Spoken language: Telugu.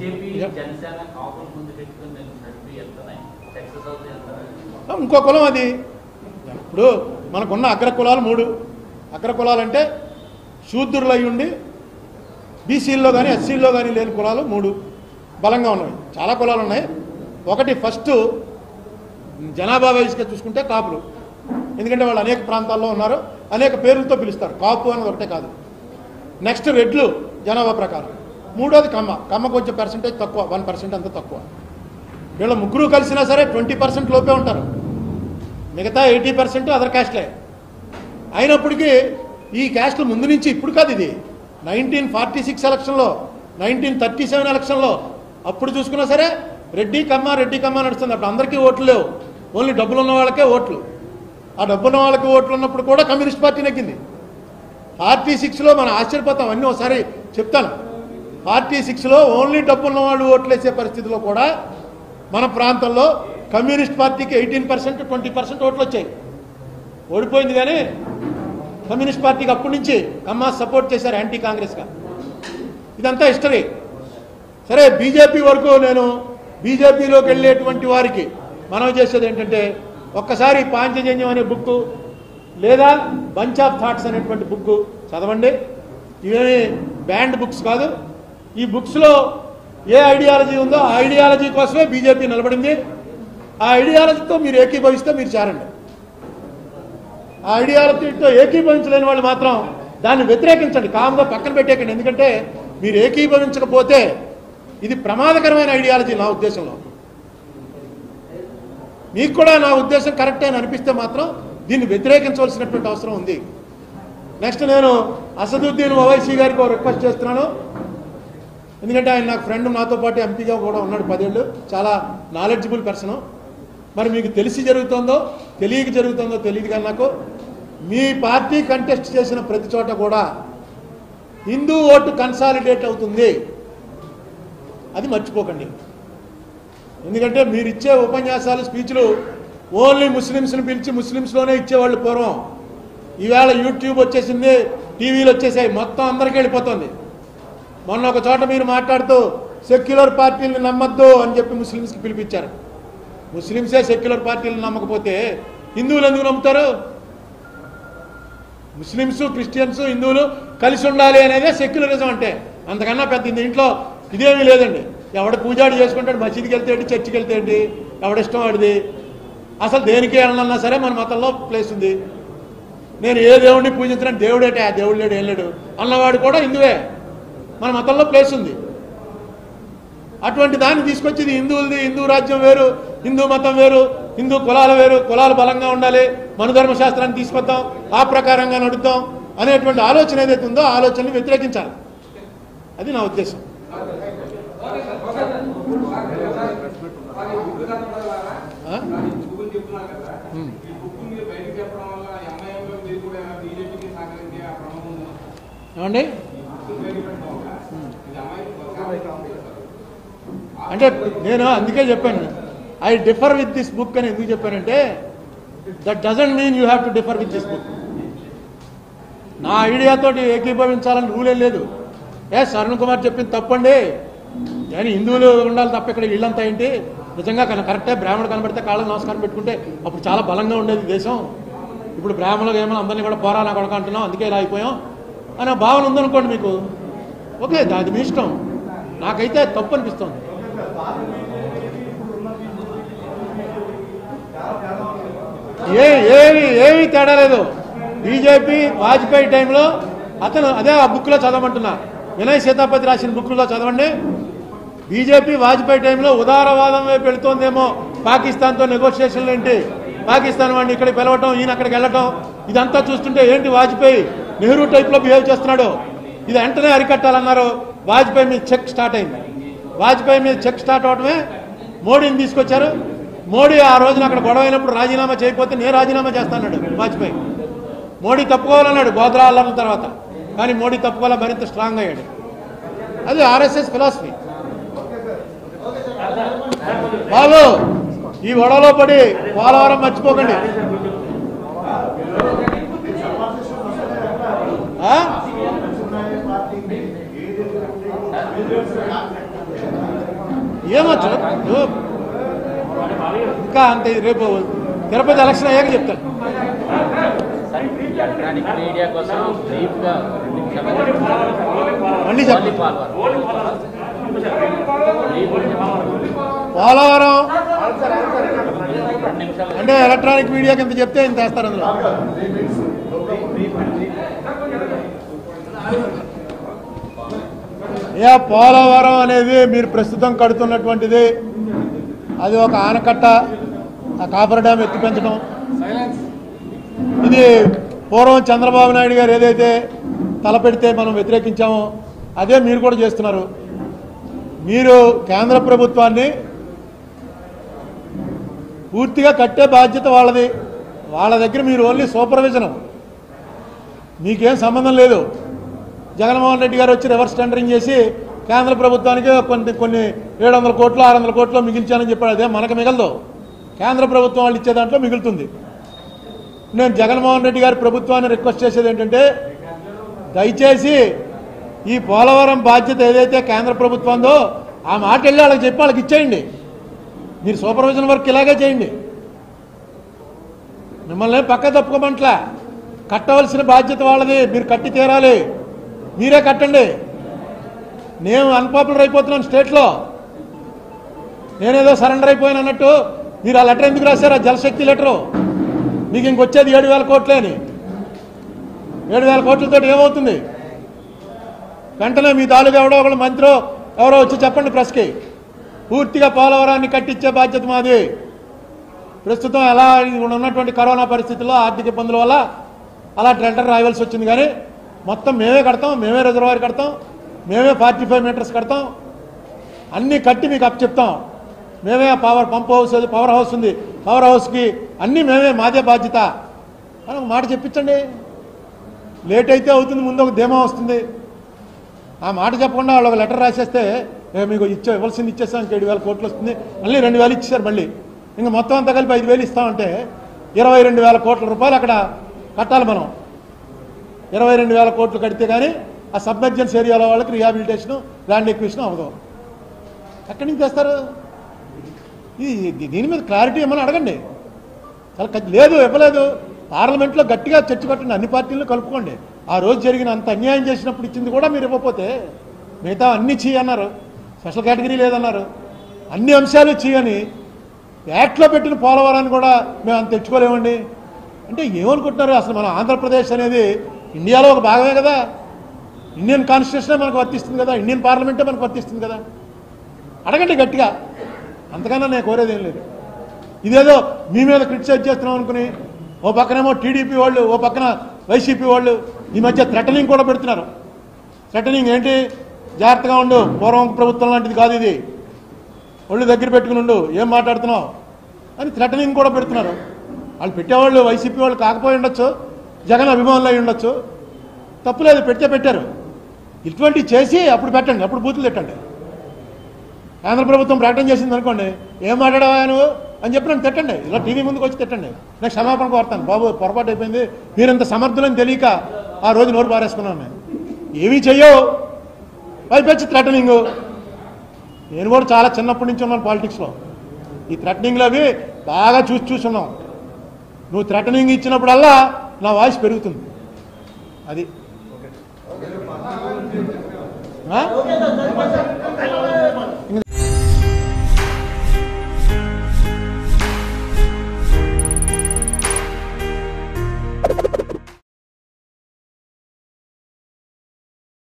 BJP yeah. జనసేన కాపుల ముందు పెట్టుకుని నేను నడిపి వెళ్తున్నాయి సక్సెస్ అవుతుంది అంటారా ఇంకో కులం అది ఇప్పుడు మనకున్న అగ్ర కులాలు మూడు అగ్ర కులాలు అంటే శూద్రులు అయి ఉండి బీసీల్లో కానీ ఎస్సీల్లో కానీ లేని కులాలు మూడు బలంగా ఉన్నాయి చాలా కులాలు ఉన్నాయి ఒకటి ఫస్ట్ జనాభా వయసుగా చూసుకుంటే కాపులు ఎందుకంటే వాళ్ళు అనేక ప్రాంతాల్లో ఉన్నారు అనేక పేర్లతో పిలుస్తారు కాపు అనేది ఒకటే కాదు నెక్స్ట్ రెడ్లు జనాభా ప్రకారం మూడోది కమ్మ కమ్మ కొంచెం పర్సంటేజ్ తక్కువ వన్ పర్సెంట్ అంత తక్కువ వీళ్ళ ముగ్గురు కలిసినా సరే ట్వంటీ పర్సెంట్ లోపే ఉంటారు మిగతా ఎయిటీ పర్సెంట్ అదర్ క్యాస్ట్లే అయినప్పటికీ ఈ క్యాస్ట్లు ముందు నుంచి ఇప్పుడు కాదు ఇది నైన్టీన్ ఫార్టీ సిక్స్ ఎలక్షన్లో నైన్టీన్ థర్టీ సెవెన్ ఎలక్షన్లో అప్పుడు చూసుకున్నా సరే రెడ్డి కమ్మ రెడ్డి కమ్మ నడుస్తుంది అప్పుడు అందరికీ ఓట్లు లేవు ఓన్లీ డబ్బులు ఉన్న వాళ్ళకే ఓట్లు ఆ డబ్బున్న వాళ్ళకి ఓట్లు ఉన్నప్పుడు కూడా కమ్యూనిస్ట్ పార్టీ నెగ్గింది ఫార్టీ సిక్స్లో మనం ఆశ్చర్యపోతాం అన్నీ ఒకసారి చెప్తాను ఫార్టీ సిక్స్లో ఓన్లీ డబ్బున్న వాళ్ళు ఓట్లేసే పరిస్థితిలో కూడా మన ప్రాంతంలో కమ్యూనిస్ట్ పార్టీకి ఎయిటీన్ పర్సెంట్ ట్వంటీ పర్సెంట్ ఓట్లు వచ్చాయి ఓడిపోయింది కానీ కమ్యూనిస్ట్ పార్టీకి అప్పటి నుంచి కమ్మా సపోర్ట్ చేశారు యాంటీ కాంగ్రెస్గా ఇదంతా హిస్టరీ సరే బీజేపీ వరకు నేను బీజేపీలోకి వెళ్ళేటువంటి వారికి మనం చేసేది ఏంటంటే ఒక్కసారి పాంచజన్యం అనే బుక్ లేదా బంచ్ ఆఫ్ థాట్స్ అనేటువంటి బుక్ చదవండి ఇవేమి బ్యాండ్ బుక్స్ కాదు ఈ బుక్స్లో ఏ ఐడియాలజీ ఉందో ఆ ఐడియాలజీ కోసమే బీజేపీ నిలబడింది ఆ ఐడియాలజీతో మీరు ఏకీభవిస్తే మీరు చేరండి ఆ ఐడియాలజీతో ఏకీభవించలేని వాళ్ళు మాత్రం దాన్ని వ్యతిరేకించండి కామ్గా పక్కన పెట్టేకండి ఎందుకంటే మీరు ఏకీభవించకపోతే ఇది ప్రమాదకరమైన ఐడియాలజీ నా ఉద్దేశంలో మీకు కూడా నా ఉద్దేశం కరెక్టే అని అనిపిస్తే మాత్రం దీన్ని వ్యతిరేకించవలసినటువంటి అవసరం ఉంది నెక్స్ట్ నేను అసదుద్దీన్ ఓవైసీ గారికి ఒక రిక్వెస్ట్ చేస్తున్నాను ఎందుకంటే ఆయన నాకు ఫ్రెండ్ నాతో పాటు ఎంపీగా కూడా ఉన్నాడు పదేళ్ళు చాలా నాలెడ్జబుల్ పర్సన్ మరి మీకు తెలిసి జరుగుతుందో తెలియక జరుగుతుందో తెలియదు కానీ నాకు మీ పార్టీ కంటెస్ట్ చేసిన ప్రతి చోట కూడా హిందూ ఓటు కన్సాలిడేట్ అవుతుంది అది మర్చిపోకండి ఎందుకంటే మీరు ఇచ్చే ఉపన్యాసాలు స్పీచ్లు ఓన్లీ ముస్లిమ్స్ని పిలిచి ముస్లిమ్స్లోనే ఇచ్చేవాళ్ళు పూర్వం ఈవేళ యూట్యూబ్ వచ్చేసింది టీవీలు వచ్చేసాయి మొత్తం అందరికీ వెళ్ళిపోతుంది మొన్న ఒక చోట మీరు మాట్లాడుతూ సెక్యులర్ పార్టీలను నమ్మద్దు అని చెప్పి ముస్లిమ్స్కి పిలిపించారు ముస్లిమ్సే సెక్యులర్ పార్టీలను నమ్మకపోతే హిందువులు ఎందుకు నమ్ముతారు ముస్లిమ్స్ క్రిస్టియన్స్ హిందువులు కలిసి ఉండాలి అనేదే సెక్యులరిజం అంటే అంతకన్నా పెద్ద దీంట్లో ఇదేమీ లేదండి ఎవడ పూజాడి చేసుకుంటాడు మసీద్కి వెళ్తే ఏంటి చర్చికి వెళ్తే ఏంటి ఎవడిష్టం వాడిది అసలు దేనికి వెళ్ళాలన్నా సరే మన మతంలో ప్లేస్ ఉంది నేను ఏ దేవుడిని పూజించిన దేవుడేటే ఆ దేవుడు లేడు ఏం లేడు అన్నవాడు కూడా హిందువే మన మతంలో ప్లేస్ ఉంది అటువంటి దాన్ని తీసుకొచ్చి ఇది హిందువులది హిందూ రాజ్యం వేరు హిందూ మతం వేరు హిందూ కులాలు వేరు కులాలు బలంగా ఉండాలి మనుధర్మ శాస్త్రాన్ని తీసుకొద్దాం ఆ ప్రకారంగా నడుద్దాం అనేటువంటి ఆలోచన ఏదైతే ఉందో ఆ ఆలోచనని వ్యతిరేకించాలి అది నా ఉద్దేశం ఆ? గూగుల్ చెప్తున్నారు కదా ఉమ్. ఈ బుక్ మీరు బయటకు చెప్పడం వల్ల ఎంఐఎంలో మీరు కూడా బీజేపీకి సహకరించే ఆ ప్రమాదం ఉందా ఏమండి ఈ బుక్ బయట పెట్టడం వల్ల ఇది ఎంఐఎం అంటే నేను అందుకే చెప్పాను I differ with this book అని ఎందుకు చెప్పానంటే that doesn't mean you have to differ with this book నా ఐడియాతోటి ఏకీభవించాలని రూలే లేదు ఏ అరుణ్ కుమార్ చెప్పింది తప్పండి కానీ హిందువులు ఉండాలి తప్ప ఇక్కడ ఇళ్ళంతా ఏంటి నిజంగా కన కరెక్టే బ్రాహ్మణుడు కనబడితే కాళ్ళకు నమస్కారం పెట్టుకుంటే అప్పుడు చాలా బలంగా ఉండేది దేశం ఇప్పుడు బ్రాహ్మణులు ఏమో అందరినీ కూడా పోరా నా కొడక అంటున్నాం అందుకే ఇలా అయిపోయాం అనే భావన ఉందనుకోండి మీకు ఓకే అది మీ ఇష్టం నాకైతే తప్పు అనిపిస్తుంది ఏ ఏమి ఏమీ తేడా లేదు బీజేపీ వాజ్పేయి టైంలో అతను అదే ఆ బుక్లో చదవమంటున్నా వినయ్ సీతాపతి రాసిన బుక్లో చదవండి బీజేపీ వాజ్పేయి టైంలో ఉదారవాదం వైపు వెళుతోందేమో పాకిస్తాన్తో నెగోషియేషన్లు ఏంటి పాకిస్తాన్ వాడిని ఇక్కడికి పిలవటం ఈయన అక్కడికి వెళ్ళటం ఇదంతా చూస్తుంటే ఏంటి వాజ్పేయి నెహ్రూ టైప్లో బిహేవ్ చేస్తున్నాడు ఇది వెంటనే అరికట్టాలన్నారు వాజ్పేయి మీద చెక్ స్టార్ట్ అయింది వాజ్పేయి మీద చెక్ స్టార్ట్ అవటమే మోడీని తీసుకొచ్చారు మోడీ ఆ రోజున అక్కడ గొడవ అయినప్పుడు రాజీనామా చేయకపోతే నేను రాజీనామా చేస్తాన్నాడు వాజ్పేయి మోడీ తప్పుకోవాలన్నాడు గోద్రా అల్లర్ల తర్వాత కానీ మోడీ తప్పుకోవాల మరింత స్ట్రాంగ్ అయ్యాడు అది ఆర్ఎస్ఎస్ ఫిలాసఫీ బాబు ఈ గొడవలో పడి పోలవరం మర్చిపోకండి ఆ? ఇంకా అంతే రేపు తిరుపతి ఎలక్షన్ అయ్యాక చెప్తాను ఎలక్ట్రానిక్ మీడియా కోసం బ్రీఫ్ గా రెండు నిమిషాలు మళ్ళీ ఓన్లీ చెప్పండి పాల్గొన బ్రీఫ్ పోలవరం రెండు నిమిషాలు అంటే ఎలక్ట్రానిక్ మీడియాకి ఇంత చెప్తే ఇంత వేస్తారు అందులో ఏ పోలవరం అనేది మీరు ప్రస్తుతం కడుతున్నటువంటిది అది ఒక ఆనకట్ట ఆ కాపర్ డ్యామ్ ఎత్తి పెంచడం ఇది పూర్వం చంద్రబాబు నాయుడు గారు ఏదైతే తలపెడితే మనం వ్యతిరేకించామో అదే మీరు కూడా చేస్తున్నారు మీరు కేంద్ర ప్రభుత్వాన్ని పూర్తిగా కట్టే బాధ్యత వాళ్ళది వాళ్ళ దగ్గర మీరు ఓన్లీ సూపర్విజన్ మీకేం సంబంధం లేదు జగన్మోహన్ రెడ్డి గారు వచ్చి రివర్స్ టెండరింగ్ చేసి కేంద్ర ప్రభుత్వానికి కొన్ని కొన్ని ఏడు వందల కోట్లు ఆరు వందల కోట్లు మిగిల్చానని చెప్పాడు అదే మనకు మిగలదు కేంద్ర ప్రభుత్వం వాళ్ళు ఇచ్చే దాంట్లో మిగులుతుంది నేను జగన్మోహన్ రెడ్డి గారి ప్రభుత్వాన్ని రిక్వెస్ట్ చేసేది ఏంటంటే దయచేసి ఈ పోలవరం బాధ్యత ఏదైతే కేంద్ర ప్రభుత్వందో ఆ మాట వెళ్ళి వాళ్ళకి చెప్పి వాళ్ళకి ఇచ్చేయండి మీరు సూపర్విజన్ వర్క్ ఇలాగే చేయండి మిమ్మల్ని పక్క తప్పుకోమంటలే కట్టవలసిన బాధ్యత వాళ్ళది మీరు కట్టి తీరాలి మీరే కట్టండి నేను అన్పాపులర్ అయిపోతున్నాను స్టేట్లో నేనేదో సరెండర్ అయిపోయాను అన్నట్టు మీరు ఆ లెటర్ ఎందుకు రాశారు ఆ జలశక్తి లెటరు మీకు ఇంకొచ్చేది ఏడు వేల కోట్లే అని ఏడు వేల కోట్లతో ఏమవుతుంది వెంటనే మీ తాలూకు ఎవడో ఒకళ్ళు మంత్రో ఎవరో వచ్చి చెప్పండి ప్రెస్కి పూర్తిగా పోలవరాన్ని కట్టించే బాధ్యత మాది ప్రస్తుతం ఎలా ఇప్పుడు ఉన్నటువంటి కరోనా పరిస్థితుల్లో ఆర్థిక ఇబ్బందుల వల్ల అలా టెండర్ రాయవలసి వచ్చింది కానీ మొత్తం మేమే కడతాం మేమే రిజర్వాయర్ కడతాం మేమే ఫార్టీ ఫైవ్ మీటర్స్ కడతాం అన్నీ కట్టి మీకు అప్ చెప్తాం మేమే పవర్ పంప్ హౌస్ అది పవర్ హౌస్ ఉంది పవర్ హౌస్కి అన్నీ మేమే మాదే బాధ్యత అని ఒక మాట చెప్పించండి లేట్ అయితే అవుతుంది ముందు ఒక ధీమా వస్తుంది ఆ మాట చెప్పకుండా వాళ్ళు ఒక లెటర్ రాసేస్తే "ఏ, మీకు ఇచ్చే ఇవ్వాల్సింది ఇచ్చేస్తాం ఇంక ఏడు వేల కోట్లు వస్తుంది మళ్ళీ రెండు వేలు ఇచ్చేసారు మళ్ళీ ఇంకా మొత్తం అంతా కలిపి ఐదు వేలు ఇస్తామంటే ఇరవై రెండు వేల కోట్ల రూపాయలు అక్కడ కట్టాలి మనం ఇరవై రెండు వేల కోట్లు కడితే కానీ ఆ సబ్మెర్జెన్స్ ఏరియాలో వాళ్ళకి రిహాబిలిటేషన్ ల్యాండ్ ఎక్విషన్ అవ్వదు ఎక్కడి నుంచి తెస్తారు ఇది దీని మీద క్లారిటీ ఏమైనా అడగండి చాలా ఖచ్చి- లేదు ఇవ్వలేదు పార్లమెంట్లో గట్టిగా చర్చ పెట్టండి అన్ని పార్టీలను కలుపుకోండి ఆ రోజు జరిగిన అంత అన్యాయం చేసినప్పుడు ఇచ్చింది కూడా మీరు ఇవ్వకపోతే మిగతా అన్ని చీ అన్నారు స్పెషల్ కేటగిరీ లేదన్నారు అన్ని అంశాలు చీ అని యాక్ట్లో పెట్టిన పోలవరాన్ని కూడా మేము అంత తెచ్చుకోలేమండి అంటే ఏమనుకుంటున్నారు అసలు మన ఆంధ్రప్రదేశ్ అనేది ఇండియాలో ఒక భాగమే కదా ఇండియన్ కాన్స్టిట్యూషనే మనకు వర్తిస్తుంది కదా ఇండియన్ పార్లమెంటే మనకు వర్తిస్తుంది కదా అడగండి గట్టిగా అంతకన్నా నేను కోరేది ఏం లేదు ఇదేదో మీ మీద క్రిటిసైజ్ చేస్తున్నాం అనుకుని ఓ పక్కనేమో టీడీపీ వాళ్ళు ఓ పక్కన వైసీపీ వాళ్ళు ఈ మధ్య థ్రెటనింగ్ కూడా పెడుతున్నారు థ్రెటనింగ్ ఏంటి జాగ్రత్తగా ఉండు పూర్వం ప్రభుత్వం లాంటిది కాదు ఇది ఒళ్ళు దగ్గర పెట్టుకుని ఉండు ఏం మాట్లాడుతున్నావు అని థ్రెటనింగ్ కూడా పెడుతున్నారు వాళ్ళు పెట్టేవాళ్ళు వైసీపీ వాళ్ళు కాకపోయి ఉండొచ్చు జగన్ అభిమానులు అయి ఉండొచ్చు తప్పులేదు పెడితే పెట్టారు ఇటువంటివి చేసి అప్పుడు పెట్టండి అప్పుడు బూతులు తిట్టండి కేంద్ర ప్రభుత్వం ప్రకటన చేసింది అనుకోండి ఏం మాట్లాడావా నువ్వు అని చెప్పి నన్ను తిట్టండి ఇలా టీవీ ముందుకు వచ్చి తిట్టండి నేను క్షమాపణ కోరుతాను బాబు పొరపాటు అయిపోయింది మీరు ఇంత సమర్థులని తెలియక ఆ రోజు నోరు పారేసుకున్నాను నేను ఏమీ చెయ్యవు పైపెచ్చి థ్రెటనింగ్ నేను కూడా చాలా చిన్నప్పటి నుంచి ఉన్నాను పాలిటిక్స్లో ఈ థ్రెటనింగ్లు అవి బాగా చూసి చూసున్నాం నువ్వు థ్రెటనింగ్ ఇచ్చినప్పుడల్లా నా వాయిస్ పెరుగుతుంది అది ఆ?